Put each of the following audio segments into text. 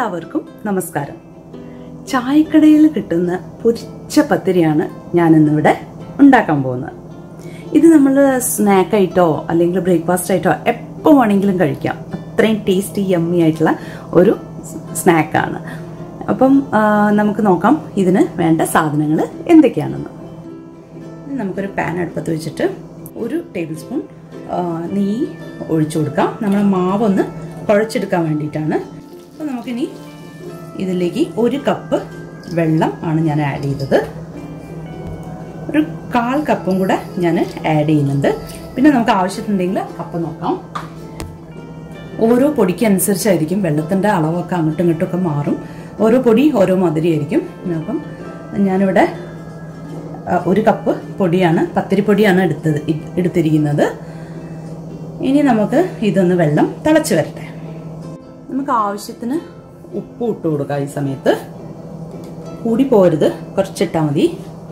എല്ലാവർക്കും നമസ്കാരം ചായക്കടയിൽ കിട്ടുന്ന പൊരിച്ച പത്തിരിയാണ് ഞാൻ ഇന്നിവിടെ ഉണ്ടാക്കാൻ പോകുന്നത് ഇത് നമ്മൾ സ്നാക്ക് ആയിട്ടോ അല്ലെങ്കിൽ ബ്രേക്ക്ഫാസ്റ്റ് ആയിട്ടോ എപ്പോൾ വേണമെങ്കിലും കഴിക്കാം അത്രയും ടേസ്റ്റി യമ്മി ആയിട്ടുള്ള ഒരു സ്നാക്കാണ് അപ്പം ആ, നമുക്ക് നോക്കാം ഇതിന് വേണ്ട സാധനങ്ങൾ എന്തൊക്കെയാണെന്ന് ഇനി നമുക്കൊരു പാൻ അടുപ്പത്ത് വെച്ചിട്ട് ഒരു ടേബിൾ സ്പൂൺ ആ, നെയ്യ് ഒഴിച്ചു കൊടുക്കാം നമ്മുടെ മാവൊന്ന് കുഴച്ചെടുക്കാൻ വേണ്ടിയിട്ടാണ് അപ്പോൾ നമുക്കിനി ഇതിലേക്ക് ഒരു കപ്പ് വെള്ളം ആണ് ഞാൻ ആഡ് ചെയ്തത് ഒരു കാൽ കപ്പും കൂടെ ഞാൻ ആഡ് ചെയ്യുന്നുണ്ട് പിന്നെ നമുക്ക് ആവശ്യത്തിനുണ്ടെങ്കിൽ കപ്പ് നോക്കാം ഓരോ പൊടിക്ക് അനുസരിച്ചായിരിക്കും വെള്ളത്തിൻ്റെ അളവൊക്കെ അങ്ങോട്ടും ഇങ്ങോട്ടും ഒക്കെ മാറും ഓരോ പൊടി ഓരോ മധുരമായിരിക്കും അപ്പം ഞാനിവിടെ ആ, ഒരു കപ്പ് പൊടിയാണ് പത്തിരിപ്പൊടിയാണ് എടുത്തത് ഇ- എടുത്തിരിക്കുന്നത് ഇനി നമുക്ക് ഇതൊന്ന് വെള്ളം തിളച്ച് വരട്ടെ നമുക്ക് ആവശ്യത്തിന് ഉപ്പ് ഇട്ട് കൊടുക്കാം ഈ സമയത്ത് കൂടി പോരുത് കുറച്ചിട്ടാൽ മതി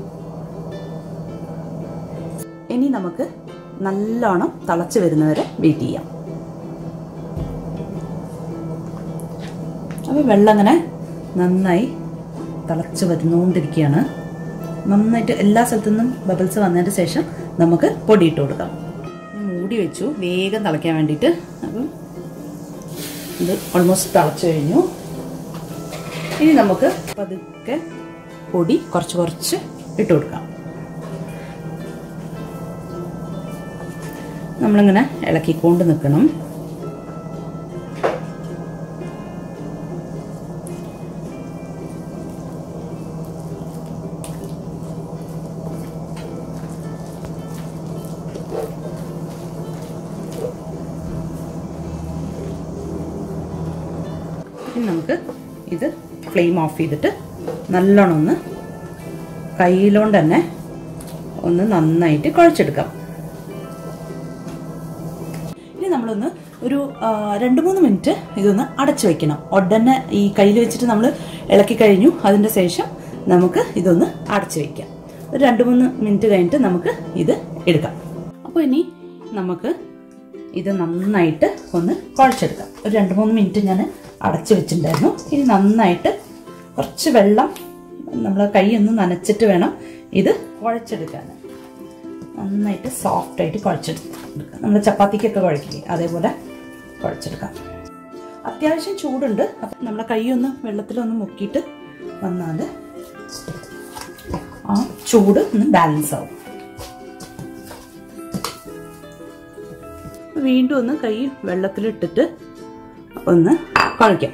ഇനി നമുക്ക് നല്ലോണം തിളച്ച് വരുന്നവരെ വെയിറ്റ് ചെയ്യാം അപ്പോൾ വെള്ളം അങ്ങനെ നന്നായി തിളച്ച് വരുന്നുകൊണ്ടിരിക്കുകയാണ് നന്നായിട്ട് എല്ലാ സ്ഥലത്തു നിന്നും ബബിൾസ് വന്നതിന് ശേഷം നമുക്ക് പൊടിയിട്ട് കൊടുക്കാം ഞാൻ മൂടി വെച്ചു വേഗം തിളയ്ക്കാൻ വേണ്ടിയിട്ട് അപ്പം ഇത് ഓൾമോസ്റ്റ് തിളച്ച് കഴിഞ്ഞു ഇനി നമുക്ക് പതുക്കെ പൊടി കുറച്ച് കുറച്ച് ഇട്ട് കൊടുക്കാം നമ്മളിങ്ങനെ ഇളക്കിക്കൊണ്ട് നിൽക്കണം ഇനി നമുക്ക് ഇത് ഫ്ലെയിം ഓഫ് ചെയ്തിട്ട് നല്ലോണം ഒന്ന് കയ്യിലോണ്ട് തന്നെ ഒന്ന് നന്നായിട്ട് കുഴച്ചെടുക്കാം ഇനി നമ്മളൊന്ന് ഒരു ആ, രണ്ട് മൂന്ന് മിനിറ്റ് ഇതൊന്ന് അടച്ചു വെക്കണം ഉടനെ ഈ കയ്യിൽ വെച്ചിട്ട് നമ്മൾ ഇളക്കി കഴിഞ്ഞു അതിൻ്റെ ശേഷം നമുക്ക് ഇതൊന്ന് അടച്ചു വെക്കാം ഒരു രണ്ട് മൂന്ന് മിനിറ്റ് കഴിഞ്ഞിട്ട് നമുക്ക് ഇത് എടുക്കാം അപ്പോൾ ഇനി നമുക്ക് ഇത് നന്നായിട്ട് ഒന്ന് കുഴച്ചെടുക്കാം ഒരു രണ്ട് മൂന്ന് മിനിറ്റ് ഞാൻ അടച്ചു വെച്ചിട്ടുണ്ടായിരുന്നു ഇനി നന്നായിട്ട് കുറച്ച് വെള്ളം നമ്മൾ കൈ ഒന്ന് നനച്ചിട്ട് വേണം ഇത് കുഴച്ചെടുക്കാൻ നന്നായിട്ട് സോഫ്റ്റ് ആയിട്ട് കുഴച്ചെടുക്കാം നമ്മൾ ചപ്പാത്തിക്കൊക്കെ കുഴക്കില്ലേ അതേപോലെ കുഴച്ചെടുക്കാം അത്യാവശ്യം ചൂടുണ്ട് അപ്പം നമ്മളെ കൈ ഒന്ന് വെള്ളത്തിലൊന്ന് മുക്കിയിട്ട് വന്നാൽ ആ ചൂട് ഒന്ന് ബാലൻസ് ആവും വീണ്ടും ഒന്ന് കൈ വെള്ളത്തിലിട്ടിട്ട് ഒന്ന് കുഴയ്ക്കാം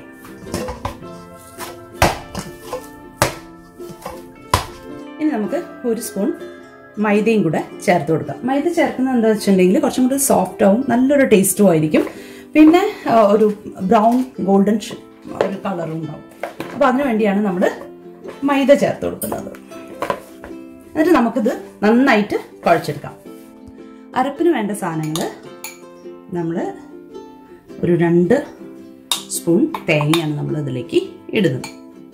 ഇനി നമുക്ക് ഒരു സ്പൂൺ മൈദയും കൂടെ ചേർത്ത് കൊടുക്കാം മൈദ ചേർക്കുന്നത് എന്താ വെച്ചിട്ടുണ്ടെങ്കിൽ കുറച്ചും കൂടി സോഫ്റ്റ് ആവും നല്ലൊരു ടേസ്റ്റും ആയിരിക്കും പിന്നെ ആ, ഒരു ബ്രൗൺ ഗോൾഡൻ ഒരു കളറും ഉണ്ടാവും അപ്പോൾ അതിനു വേണ്ടിയാണ് നമ്മൾ മൈദ ചേർത്ത് കൊടുക്കുന്നത് എന്നിട്ട് നമുക്കിത് നന്നായിട്ട് കുഴച്ചെടുക്കാം അരപ്പിന് വേണ്ട സാധനങ്ങൾ നമ്മൾ ഒരു രണ്ട് സ്പൂൺ തേങ്ങയാണ് നമ്മൾ ഇതിലേക്ക് ഇടുന്നത്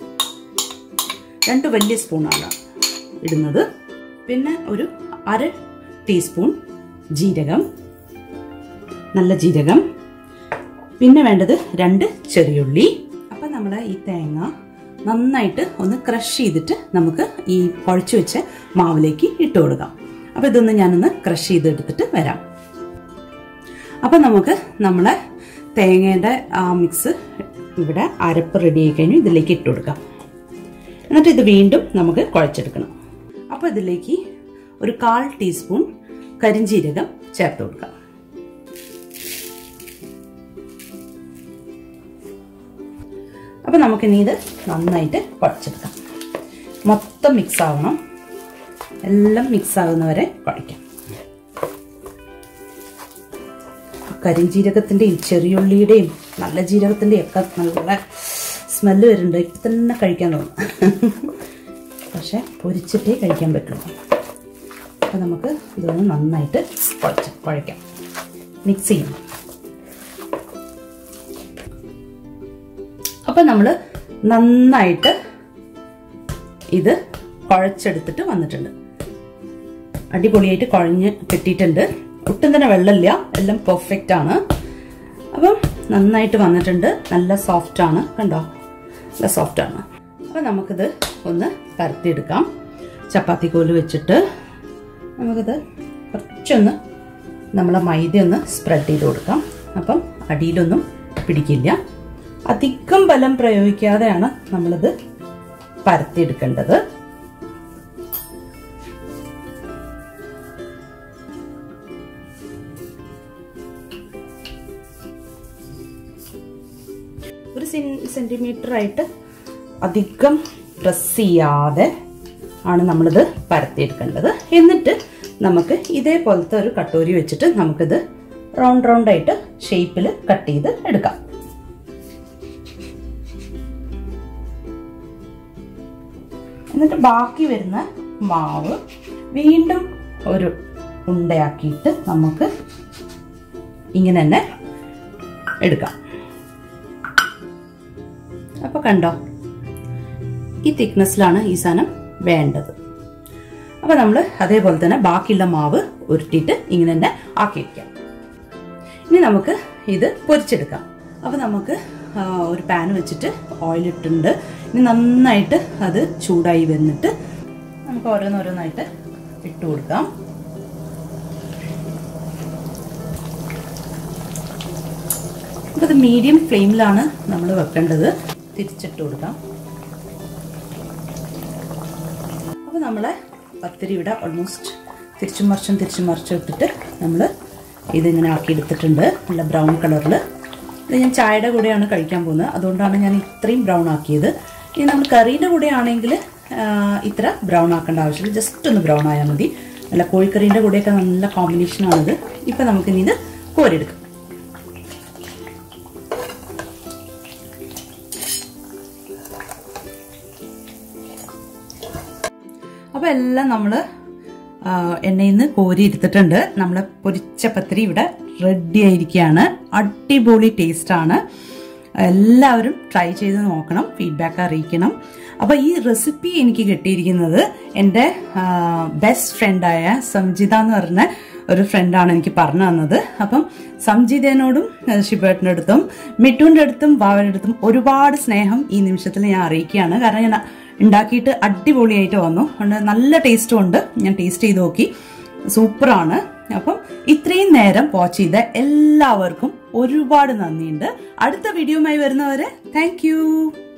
രണ്ട് വലിയ സ്പൂണാണ് ഇടുന്നത് പിന്നെ ഒരു അര ടീസ്പൂൺ ജീരകം നല്ല ജീരകം പിന്നെ വേണ്ടത് രണ്ട് ചെറിയുള്ളി അപ്പം നമ്മൾ ഈ തേങ്ങ നന്നായിട്ട് ഒന്ന് ക്രഷ് ചെയ്തിട്ട് നമുക്ക് ഈ കുഴച്ച് വെച്ച മാവിലേക്ക് ഇട്ട് കൊടുക്കാം അപ്പം ഇതൊന്ന് ഞാനൊന്ന് ക്രഷ് ചെയ്തെടുത്തിട്ട് വരാം അപ്പം നമുക്ക് നമ്മളെ തേങ്ങയുടെ ആ മിക്സ് ഇവിടെ അരപ്പ് റെഡി ആയി കഴിഞ്ഞു ഇതിലേക്ക് ഇട്ട് കൊടുക്കാം എന്നിട്ട് ഇത് വീണ്ടും നമുക്ക് കുഴച്ചെടുക്കണം അപ്പോൾ ഇതിലേക്ക് ഒരു കാൽ ടീസ്പൂൺ കരിഞ്ജീരകം ചേർത്ത് കൊടുക്കാം അപ്പോൾ നമുക്കിനി ഇത് നന്നായിട്ട് കുഴച്ചെടുക്കാം മൊത്തം മിക്സ് ആവണം എല്ലാം മിക്സ് ആകുന്നവരെ കുഴയ്ക്കാം കരിഞ്ജീരകത്തിൻ്റെയും ചെറിയുള്ളിയുടെയും നല്ല ജീരകത്തിൻ്റെയും ഒക്കെ നല്ല സ്മെല്ല് വരുന്നുണ്ട് ഇപ്പം തന്നെ കഴിക്കാൻ തോന്നും പക്ഷെ പൊരിച്ചിട്ടേ കഴിക്കാൻ പറ്റുള്ളൂ അപ്പോൾ നമുക്ക് ഇതൊന്ന് നന്നായിട്ട് കുഴച്ച് കുഴയ്ക്കാം മിക്സ് ചെയ്യണം അപ്പം നമ്മൾ നന്നായിട്ട് ഇത് കുഴച്ചെടുത്തിട്ട് വന്നിട്ടുണ്ട് അടിപൊളിയായിട്ട് കുഴഞ്ഞ് കിട്ടിയിട്ടുണ്ട് ഒട്ടും തന്നെ വെള്ളമില്ല എല്ലാം പെർഫെക്റ്റ് ആണ് അപ്പം നന്നായിട്ട് വന്നിട്ടുണ്ട് നല്ല സോഫ്റ്റ് ആണ് കണ്ടോ നല്ല സോഫ്റ്റാണ് അപ്പോൾ നമുക്കിത് ഒന്ന് പരത്തിയെടുക്കാം ചപ്പാത്തി കോല് വെച്ചിട്ട് നമുക്കിത് കുറച്ചൊന്ന് നമ്മളെ മൈദ ഒന്ന് സ്പ്രെഡ് ചെയ്ത് കൊടുക്കാം അപ്പം അടിയിലൊന്നും പിടിക്കില്ല അധികം ബലം പ്രയോഗിക്കാതെയാണ് നമ്മളിത് പരത്തിയെടുക്കേണ്ടത് ഒരു സെന്റിമീറ്റർ ആയിട്ട് അധികം പ്രസ് ചെയ്യാതെ ആണ് നമ്മളിത് പരത്തിയെടുക്കേണ്ടത് എന്നിട്ട് നമുക്ക് ഇതേപോലത്തെ ഒരു കട്ടോരി വെച്ചിട്ട് നമുക്കിത് റൗണ്ട് റൗണ്ട് ആയിട്ട് ഷേപ്പിൽ കട്ട് ചെയ്ത് എടുക്കാം എന്നിട്ട് ബാക്കി വരുന്ന മാവ് വീണ്ടും ഒരു ഉണ്ടയാക്കിയിട്ട് നമുക്ക് ഇങ്ങനെ തന്നെ എടുക്കാം അപ്പൊ കണ്ടോ ഈ തിക്നെസ്സിലാണ് ഈ സാധനം വേണ്ടത് അപ്പൊ നമ്മൾ അതേപോലെ തന്നെ ബാക്കിയുള്ള മാവ് ഉരുട്ടിയിട്ട് ഇങ്ങനെ തന്നെ ആക്കി വയ്ക്കാം ഇനി നമുക്ക് ഇത് പൊരിച്ചെടുക്കാം അപ്പൊ നമുക്ക് ഒരു പാൻ വെച്ചിട്ട് ഓയിൽ ഇട്ടിട്ടുണ്ട് ഇനി നന്നായിട്ട് അത് ചൂടായി വന്നിട്ട് നമുക്ക് ഓരോന്നോരോന്നായിട്ട് ഇട്ട് കൊടുക്കാം അപ്പോൾ ഇത് മീഡിയം ഫ്ലെയിമിലാണ് നമ്മൾ വെക്കേണ്ടത് തിരിച്ചിട്ട് കൊടുക്കാം അപ്പോൾ നമ്മളെ പത്തിരി ഇവിടെ ഓൾമോസ്റ്റ് തിരിച്ചും മറിച്ചും തിരിച്ചും മറിച്ചും ഇട്ടിട്ട് നമ്മൾ ഇതിങ്ങനെ ആക്കി എടുത്തിട്ടുണ്ട് നല്ല ബ്രൗൺ കളറിൽ ഇത് ഞാൻ ചായയുടെ കൂടെയാണ് കഴിക്കാൻ പോകുന്നത് അതുകൊണ്ടാണ് ഞാൻ ഇത്രയും ബ്രൗൺ ആക്കിയത് ഇനി നമ്മൾ കറീൻ്റെ കൂടെ ആണെങ്കിൽ ഇത്ര ബ്രൗൺ ആക്കേണ്ട ആവശ്യമില്ല ജസ്റ്റ് ഒന്ന് ബ്രൗൺ ആയാൽ മതി നല്ല കോഴിക്കറീൻ്റെ കൂടെയൊക്കെ നല്ല കോമ്പിനേഷനാണിത് ഇപ്പം നമുക്കിനി ഇത് കോരിയെടുക്കാം അപ്പോൾ എല്ലാം നമ്മൾ എണ്ണയിൽ നിന്ന് കോരി എടുത്തിട്ടുണ്ട് നമ്മൾ പൊരിച്ച പത്തിരി ഇവിടെ റെഡി ആയിരിക്കുകയാണ് അടിപൊളി ടേസ്റ്റാണ് എല്ലാവരും ട്രൈ ചെയ്ത് നോക്കണം ഫീഡ്ബാക്ക് അറിയിക്കണം അപ്പോൾ ഈ റെസിപ്പി എനിക്ക് കിട്ടിയിരിക്കുന്നത് എൻ്റെ ബെസ്റ്റ് ഫ്രണ്ടായ സംജിത എന്ന് പറഞ്ഞ ഒരു ഫ്രണ്ടാണ് എനിക്ക് പറഞ്ഞു തന്നത് അപ്പം സംജിതേനോടും ഷിബേട്ടിൻ്റെ അടുത്തും മിട്ടുവിൻ്റെ അടുത്തും ബാവയുടെ അടുത്തും ഒരുപാട് സ്നേഹം ഈ നിമിഷത്തിൽ ഞാൻ അറിയിക്കുകയാണ് കാരണം ഞാൻ ഉണ്ടാക്കിയിട്ട് അടിപൊളിയായിട്ട് വന്നു അതുകൊണ്ട് നല്ല ടേസ്റ്റും ഉണ്ട് ഞാൻ ടേസ്റ്റ് ചെയ്ത് നോക്കി സൂപ്പറാണ് അപ്പം ഇത്രയും നേരം വാച്ച് ചെയ്ത എല്ലാവർക്കും ഒരുപാട് നന്ദിയുണ്ട് അടുത്ത വീഡിയോയുമായി വരുന്നവരെ താങ്ക്